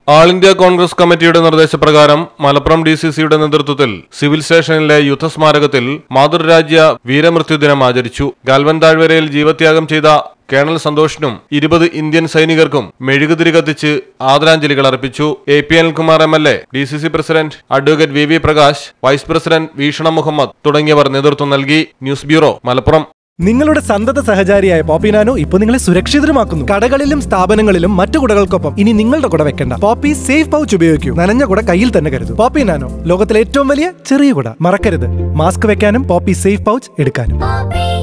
ആൾ India Congress കമ്മിറ്റിയുടെ നിർദ്ദേശപ്രകാരം Malappuram D C സിയുടെ നേതൃത്വത്തിൽ സിവിൽ സ്റ്റേഷനിലെ യുദ്ധസ്മാരകത്തിൽ മാതൃരാജ്യ വീരമൃത്യുദിനം ആചരിച്ചു ഗാൽവൻ താഴ്വരയിൽ ജീവത്യാഗം ചെയ്ത കേണൽ സന്തോഷിനും ഇരുപത് ഇന്ത്യൻ സൈനികർക്കും മെഴുകുതിരി കത്തിച്ച് ആദരാഞ്ജലികൾ അർപ്പിച്ചു A P Anilkumar M L A D C C president advocate V V Prakash vice president വീക്ഷണ മുഹമ്മദ് തുടങ്ങിയവർ നേതൃത്വം നൽകി ന്യൂസ് ബ്യൂറോ മലപ്പുറം നിങ്ങളുടെ സന്തത സഹചാരിയായ പോപ്പി നാനോ ഇപ്പൊ നിങ്ങളെ സുരക്ഷിതമാക്കുന്നു കടകളിലും സ്ഥാപനങ്ങളിലും മറ്റു കുടകൾക്കൊപ്പം ഇനി നിങ്ങളുടെ കുട വെക്കണ്ട പോപ്പി സേഫ് പൗച്ച് ഉപയോഗിക്കൂ നനഞ്ഞ കുട കയ്യിൽ തന്നെ കരുതൂ പോപ്പി നാനോ ലോകത്തിലെ ഏറ്റവും വലിയ ചെറിയ കുട മറക്കരുത് മാസ്ക് വെക്കാനും പോപ്പി സേഫ് പൗച്ച് എടുക്കാനും Poppy